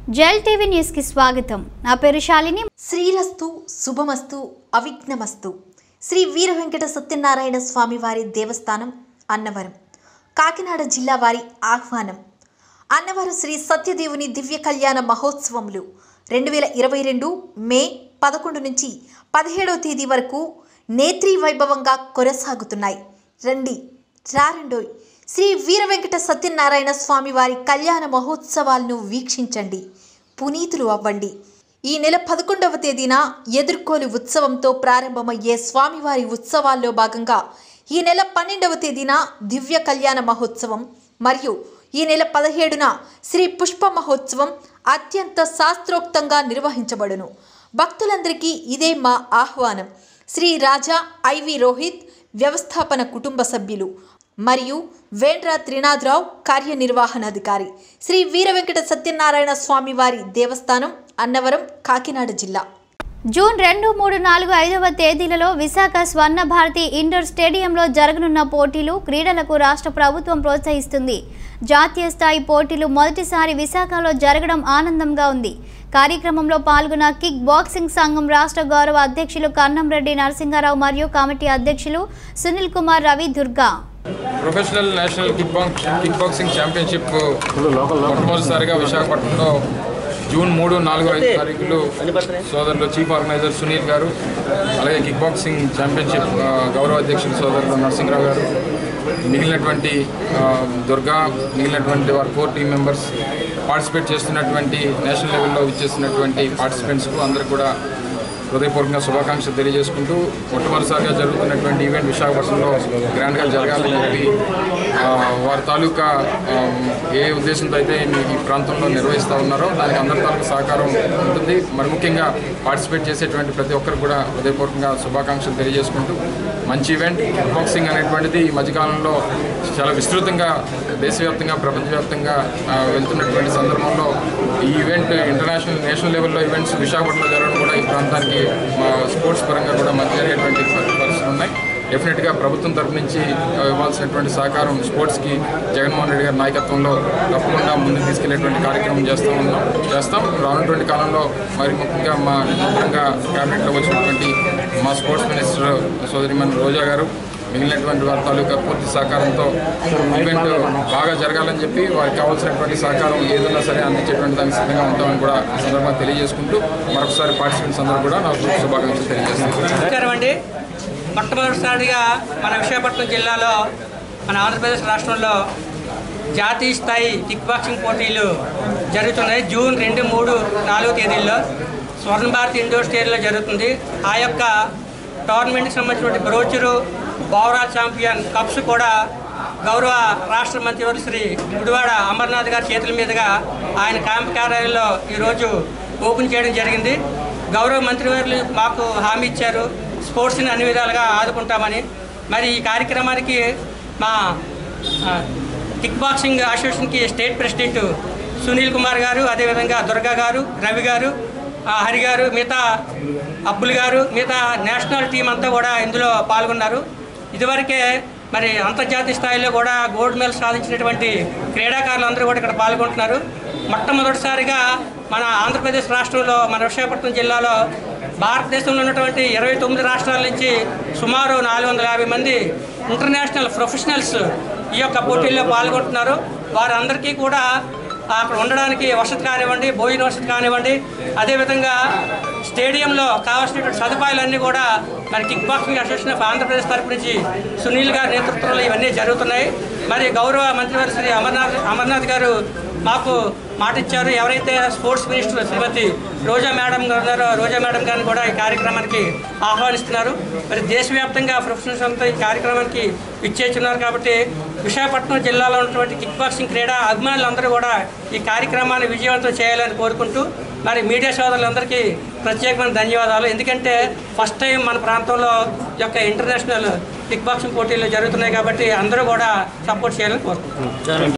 gel TV news కి స్వాగతం నా పేరు శాలిని శ్రీరస్తు శుభమస్తు అవిఘ్నమస్తు శ్రీ వీర వెంకట సత్యనారాయణ స్వామి వారి దేవస్థానం అన్నవరం కాకినాడ జిల్లా వారి ఆహ్వానం అన్నవరం శ్రీ సత్యదేవుని దివ్య కళ్యాణ మహోత్సవములు రెండు వేల ఇరవై రెండు మే పదకొండు నుంచి పదిహేడవ తేదీ వరకు నేత్రీ వైభవంగా కొనసాగుతున్నాయి రండి రారండోయ్ శ్రీ వీర వెంకట సత్యనారాయణ స్వామి వారి కళ్యాణ మహోత్సవాలను వీక్షించండి పునీతులు అవ్వండి ఈ నెల పదకొండవ తేదీన ఎదుర్కోలు ఉత్సవంతో ప్రారంభమయ్యే స్వామివారి ఉత్సవాల్లో భాగంగా ఈ నెల పన్నెండవ తేదీన దివ్య కళ్యాణ మహోత్సవం మరియు ఈ నెల పదిహేడున శ్రీ పుష్ప మహోత్సవం అత్యంత శాస్త్రోక్తంగా నిర్వహించబడును భక్తులందరికీ ఇదే మా ఆహ్వానం శ్రీ రాజా ఐవి రోహిత్ వ్యవస్థాపన కుటుంబ సభ్యులు మరియు వేండ్ర త్రినాథరావు కార్యనిర్వహణాధికారి శ్రీ వీర వెంకట సత్యనారాయణ స్వామి వారి దేవస్థానం అన్నవరం కాకినాడ జిల్లా జూన్ రెండు మూడు నాలుగు ఐదవ తేదీలలో విశాఖ స్వర్ణ భారతి ఇండోర్ స్టేడియంలో జరగనున్న పోటీలు క్రీడలకు రాష్ట్ర ప్రభుత్వం ప్రోత్సహిస్తుంది జాతీయ స్థాయి పోటీలు మొదటిసారి విశాఖలో జరగడం ఆనందంగా ఉంది కార్యక్రమంలో పాల్గొన్న కిక్ బాక్సింగ్ సంఘం రాష్ట్ర గౌరవ అధ్యక్షులు కన్నంరెడ్డి నరసింహారావు మరియు కమిటీ అధ్యక్షులు Sunil Kumar Ravi Durga professional national kick box kick boxing championship మొట్టమొదటిసారిగా విశాఖపట్నంలో జూన్ మూడు నాలుగు ఐదు తారీఖులు సోదరులు చీఫ్ ఆర్గనైజర్ సునీల్ గారు అలాగే కిక్ బాక్సింగ్ ఛాంపియన్షిప్ ఆ, గౌరవ అధ్యక్షులు సోదరులు నరసింహరావు గారు మిగిలినటువంటి ఆ, దుర్గా మిగిలినటువంటి వారి కోర్ టీం మెంబర్స్ పార్టిసిపేట్ చేస్తున్నటువంటి నేషనల్ లెవెల్లో ఇచ్చేసినటువంటి పార్టిసిపెంట్స్కు అందరూ కూడా హృదయపూర్వకంగా శుభాకాంక్షలు తెలియజేసుకుంటూ మొట్టమొదటిసారిగా జరుగుతున్నటువంటి ఈవెంట్ విశాఖపట్నంలో గ్రాండ్గా జరగాలని చెప్పి ఆ, వారి తాలూకా ఆ, ఏ ఉద్దేశంతో అయితే ఈ ప్రాంతంలో నిర్వహిస్తూ ఉన్నారో దానికి అందరి తాలూకా సహకారం ఉంటుంది మరి ముఖ్యంగా పార్టిసిపేట్ చేసేటువంటి ప్రతి ఒక్కరు కూడా హృదయపూర్వకంగా శుభాకాంక్షలు తెలియజేసుకుంటూ మంచి ఈవెంట్ బాక్సింగ్ అనేటువంటిది ఈ మధ్యకాలంలో చాలా విస్తృతంగా దేశవ్యాప్తంగా ప్రపంచవ్యాప్తంగా ఆ, వెళ్తున్నటువంటి సందర్భంలో ఈ ఈవెంట్ ఇంటర్నేషనల్ నేషనల్ లెవెల్లో ఈవెంట్స్ విశాఖపట్నంలో జరగడం కూడా ఈ ప్రాంతానికి మా స్పోర్ట్స్ పరంగా కూడా మంచి జరిగేటువంటి పరి- పరిస్థితులు ఉన్నాయి డెఫినెట్గా ప్రభుత్వం తరపు నుంచి ఆ, ఇవ్వాల్సినటువంటి సహకారం స్పోర్ట్స్కి జగన్మోహన్ రెడ్డి గారి నాయకత్వంలో తప్పకుండా ముందుకు తీసుకెళ్లేటువంటి కార్యక్రమం చేస్తూ ఉన్నాం చేస్తాం రానున్నటువంటి కాలంలో మరి ముఖ్యంగా మా నూతనంగా క్యాబినెట్లో వచ్చినటువంటి మా స్పోర్ట్స్ మినిస్టర్ సోదరిమన్ రోజా గారు మిగిలినటువంటి వారి తాలూకా పూర్తి సహకారంతో ఈవెంట్ బాగా జరగాలని చెప్పి వారికి కావాల్సినటువంటి సహకారం ఏదైనా సరే అందించేటువంటి దానికి సిద్ధంగా ఉంటామని కూడా ఈ సందర్భంగా తెలియజేసుకుంటూ మరొకసారి పార్టిసిపెంట్స్ అందరూ కూడా నాకు శుభాకాంక్షలు తెలియజేస్తున్నాను నమస్కారం అండి మొట్టమొదటిసారిగా మన విశాఖపట్నం జిల్లాలో మన ఆంధ్రప్రదేశ్ రాష్ట్రంలో జాతీయ స్థాయి కిక్ బాక్సింగ్ పోటీలు జరుగుతున్నాయి జూన్ రెండు మూడు నాలుగు తేదీల్లో స్వర్ణ భారతి ఇండోర్ స్టేడియంలో జరుగుతుంది ఆ యొక్క టోర్నమెంట్కి సంబంధించినటువంటి బ్రోచరు ఓవరాల్ ఛాంపియన్ కప్స్ కూడా గౌరవ రాష్ట్ర మంత్రివర్యులు శ్రీ గుడివాడ అమర్నాథ్ గారి చేతుల మీదుగా ఆయన క్యాంప్ కార్యాలయంలో ఈరోజు ఓపెన్ చేయడం జరిగింది గౌరవ మంత్రివర్యులు మాకు హామీ ఇచ్చారు స్పోర్ట్స్ని అన్ని విధాలుగా ఆదుకుంటామని మరి ఈ కార్యక్రమానికి మా ఆ, కిక్ బాక్సింగ్ అసోసియేషన్కి స్టేట్ ప్రెసిడెంట్ సునీల్ కుమార్ గారు అదేవిధంగా దుర్గా గారు రవి గారు ఆ, హరి గారు మిగతా అబ్బుల్ గారు మిగతా నేషనల్ టీం అంతా కూడా ఇందులో పాల్గొన్నారు ఇదివరకే మరి అంతర్జాతీయ స్థాయిలో కూడా గోల్డ్ మెడల్ సాధించినటువంటి క్రీడాకారులు అందరూ కూడా ఇక్కడ పాల్గొంటున్నారు మొట్టమొదటిసారిగా మన ఆంధ్రప్రదేశ్ రాష్ట్రంలో మన విశాఖపట్నం జిల్లాలో భారతదేశంలో ఉన్నటువంటి ఇరవై తొమ్మిది రాష్ట్రాల నుంచి సుమారు నాలుగు వందల యాభై మంది ఇంటర్నేషనల్ ప్రొఫెషనల్స్ ఈ యొక్క పోటీల్లో పాల్గొంటున్నారు వారందరికీ కూడా అక్కడ ఉండడానికి వసతి కానివ్వండి భోజన వసతి కానివ్వండి అదేవిధంగా స్టేడియంలో కావాల్సినటువంటి సదుపాయాలన్నీ కూడా మరి kick boxing association of Andhra Pradesh తరపు నుంచి సునీల్ గారి నేతృత్వంలో ఇవన్నీ జరుగుతున్నాయి మరి గౌరవ మంత్రివారి శ్రీ అమర్నాథ్ అమర్నాథ్ గారు మాకు మాట ఇచ్చారు ఎవరైతే sports minister Shrimati Roja madam గారు ఉన్నారో రోజా మేడం గారిని కూడా ఈ కార్యక్రమానికి ఆహ్వానిస్తున్నారు మరి దేశవ్యాప్తంగా ప్రొఫెషనల్స్ అంతా ఈ కార్యక్రమానికి ఇచ్చేస్తున్నారు కాబట్టి విశాఖపట్నం జిల్లాలో ఉన్నటువంటి కిక్ బాక్సింగ్ క్రీడా అభిమానులందరూ కూడా ఈ కార్యక్రమాన్ని విజయవంతం చేయాలని కోరుకుంటూ మరి మీడియా సోదరులందరికీ ప్రత్యేకమైన ధన్యవాదాలు ఎందుకంటే ఫస్ట్ టైం మన ప్రాంతంలో ఈ యొక్క ఇంటర్నేషనల్ కిక్ బాక్సింగ్ పోటీలు జరుగుతున్నాయి కాబట్టి అందరూ కూడా సపోర్ట్ చేయాలని కోరుకుంటున్నాం